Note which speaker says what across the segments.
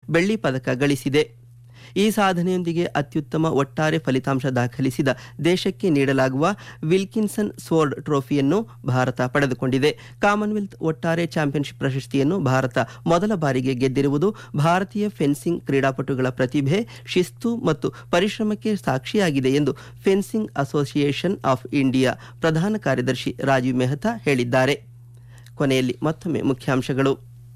Speaker 1: ಬೆಳ್ಳಿ ಪದಕ ಗಳಿಸಿದೆ ಈ ಸಾಧನೆಯೊಂದಿಗೆ ಅತ್ಯುತ್ತಮ ಒಟ್ಟಾರೆ ಫಲಿತಾಂಶ ದಾಖಲಿಸಿದ ದೇಶಕ್ಕೆ ನೀಡಲಾಗುವ ವಿಲ್ಕಿನ್ಸನ್ ಸ್ವೋರ್ಡ್ ಟ್ರೋಫಿಯನ್ನು ಭಾರತ ಪಡೆದುಕೊಂಡಿದೆ ಕಾಮನ್ವೆಲ್ತ್ ಒಟ್ಟಾರೆ ಚಾಂಪಿಯನ್ಶಿಪ್ ಪ್ರಶಸ್ತಿಯನ್ನು ಭಾರತ ಮೊದಲ ಬಾರಿಗೆ ಗೆದ್ದಿರುವುದು ಭಾರತೀಯ ಫೆನ್ಸಿಂಗ್ ಕ್ರೀಡಾಪಟುಗಳ ಪ್ರತಿಭೆ ಶಿಸ್ತು ಮತ್ತು ಪರಿಶ್ರಮಕ್ಕೆ ಸಾಕ್ಷಿಯಾಗಿದೆ ಎಂದು ಫೆನ್ಸಿಂಗ್ ಅಸೋಸಿಯೇಷನ್ ಆಫ್ ಇಂಡಿಯಾ ಪ್ರಧಾನ ಕಾರ್ಯದರ್ಶಿ ರಾಜೀವ್ ಮೆಹ್ತಾ ಹೇಳಿದ್ದಾರೆ ಕೊನೆಯಲ್ಲಿ ಮತ್ತೊಮ್ಮೆ ಮುಖ್ಯಾಂಶಗಳು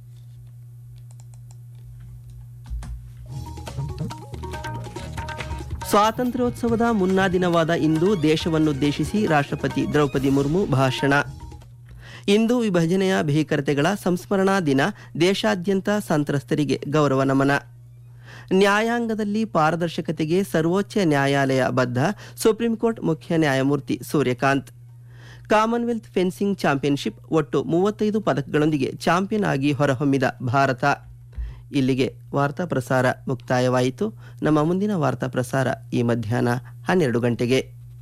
Speaker 1: ಸ್ವಾತಂತ್ರ್ಯೋತ್ಸವದ ಮುನ್ನಾ ದಿನವಾದ ಇಂದು ದೇಶವನ್ನುದ್ದೇಶಿಸಿ ರಾಷ್ಟ್ರಪತಿ ದ್ರೌಪದಿ ಮುರ್ಮು ಭಾಷಣ ಇಂದು ವಿಭಜನೆಯ ಭೀಕರತೆಗಳ ಸಂಸ್ಮರಣಾ ದಿನ ದೇಶಾದ್ಯಂತ ಸಂತ್ರಸ್ತರಿಗೆ ಗೌರವ ನಮನ ನ್ಯಾಯಾಂಗದಲ್ಲಿ ಪಾರದರ್ಶಕತೆಗೆ ಸರ್ವೋಚ್ಚ ನ್ಯಾಯಾಲಯ ಬದ್ಧ ಸುಪ್ರೀಂ ಕೋರ್ಟ್ ಮುಖ್ಯ ನ್ಯಾಯಮೂರ್ತಿ ಸೂರ್ಯಕಾಂತ್ ಕಾಮನ್ವೆಲ್ತ್ ಫೆನ್ಸಿಂಗ್ ಚಾಂಪಿಯನ್ಶಿಪ್ ಒಟ್ಟು ಮೂವತ್ತೈದು ಪದಕಗಳೊಂದಿಗೆ ಚಾಂಪಿಯನ್ ಆಗಿ ಹೊರಹೊಮ್ಮಿದ ಭಾರತ ಇಲ್ಲಿಗೆ ವಾರ್ತಾ ಪ್ರಸಾರ ಮುಕ್ತಾಯವಾಯಿತು ನಮ್ಮ ಮುಂದಿನ ವಾರ್ತಾ ಪ್ರಸಾರ ಈ ಮಧ್ಯಾಹ್ನ ಹನ್ನೆರಡು ಗಂಟೆಗೆ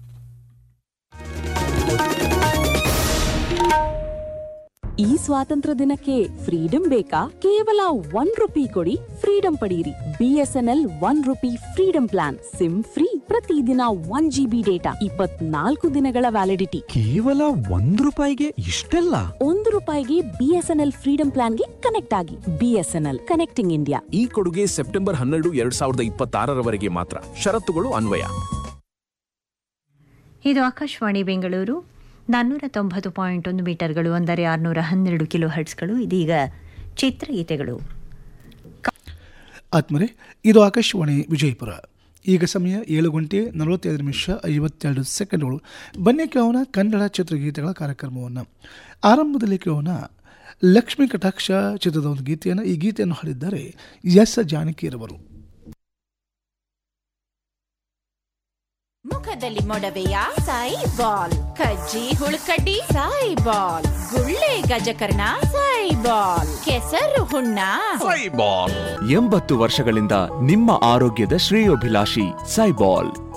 Speaker 2: ಈ ಸ್ವಾತಂತ್ರ್ಯ ದಿನಕ್ಕೆ ಫ್ರೀಡಂ ಬೇಕಾ ಕೇವಲ ಒನ್ ರುಪಿ ಕೊಡಿ ಫ್ರೀಡಂ ಪಡೆಯಿರಿ BSNL one rupee freedom plan sim free ಪ್ರತಿದಿನ ಒನ್ ಜಿಬಿ ಡೇಟಾ ಇಪ್ಪತ್ನಾಲ್ಕು ದಿನಗಳ ವ್ಯಾಲಿಡಿಟಿ
Speaker 3: ಕೇವಲ ಒಂದ್ ರೂಪಾಯಿಗೆ ಇಷ್ಟೆಲ್ಲ
Speaker 2: ಒಂದು ರೂಪಾಯಿಗೆ ಬಿಎಸ್ಎನ್ಎಲ್ ಫ್ರೀಡಂ ಪ್ಲಾನ್ಗೆ ಕನೆಕ್ಟ್ ಆಗಿ ಬಿಎಸ್ಎನ್ಎಲ್ ಕನೆಕ್ಟಿಂಗ್ ಇಂಡಿಯಾ
Speaker 4: ಈ ಕೊಡುಗೆ ಸೆಪ್ಟೆಂಬರ್ ಹನ್ನೆರಡು ಎರಡ್ ಸಾವಿರದ ಇಪ್ಪತ್ತಾರರವರೆಗೆ ಮಾತ್ರ ಷರತ್ತುಗಳು ಅನ್ವಯ
Speaker 5: ಇದು ಆಕಾಶವಾಣಿ ಬೆಂಗಳೂರು ನಾನ್ನೂರ ತೊಂಬತ್ತು ಪಾಯಿಂಟ್ ಒಂದು ಮೀಟರ್ಗಳು ಅಂದರೆ ಆರುನೂರ ಹನ್ನೆರಡು ಕಿಲೋ ಹರ್ಟ್ಸ್ಗಳು ಇದೀಗ ಚಿತ್ರಗೀತೆಗಳು
Speaker 6: ಆತ್ಮರೆ ಇದು ಆಕಾಶವಾಣಿ ವಿಜಯಪುರ ಈಗ ಸಮಯ ಏಳು ಗಂಟೆ ನಲವತ್ತೈದು ನಿಮಿಷ ಐವತ್ತೆರಡು ಸೆಕೆಂಡ್ಗಳು ಬನ್ನಿ ಕೇಳೋಣ ಕನ್ನಡ ಚಿತ್ರಗೀತೆಗಳ ಕಾರ್ಯಕ್ರಮವನ್ನು ಆರಂಭದಲ್ಲಿ ಕೇಳೋಣ ಲಕ್ಷ್ಮೀ ಕಟಾಕ್ಷ ಚಿತ್ರದ ಒಂದು ಗೀತೆಯನ್ನು ಈ ಗೀತೆಯನ್ನು ಹಾಡಿದ್ದಾರೆ ಎಸ್ ಜಾನಕಿಯರವರು
Speaker 7: ಮುಖದಲ್ಲಿ ಮೊಡವೆಯ ಸಾಯಿ ಬಾಲ್ ಕಜ್ಜಿ ಹುಳುಕಡ್ಡಿ ಸಾಯಿ ಬಾಲ್ ಗುಳ್ಳೆ ಗಜಕರ್ಣ ಸಾಯಿ ಬಾಲ್ ಕೆಸರು ಹುಣ್ಣ
Speaker 3: ಎಂಬತ್ತು ವರ್ಷಗಳಿಂದ ನಿಮ್ಮ ಆರೋಗ್ಯದ ಶ್ರೇಯೋಭಿಲಾಷಿ ಸೈಬಾಲ್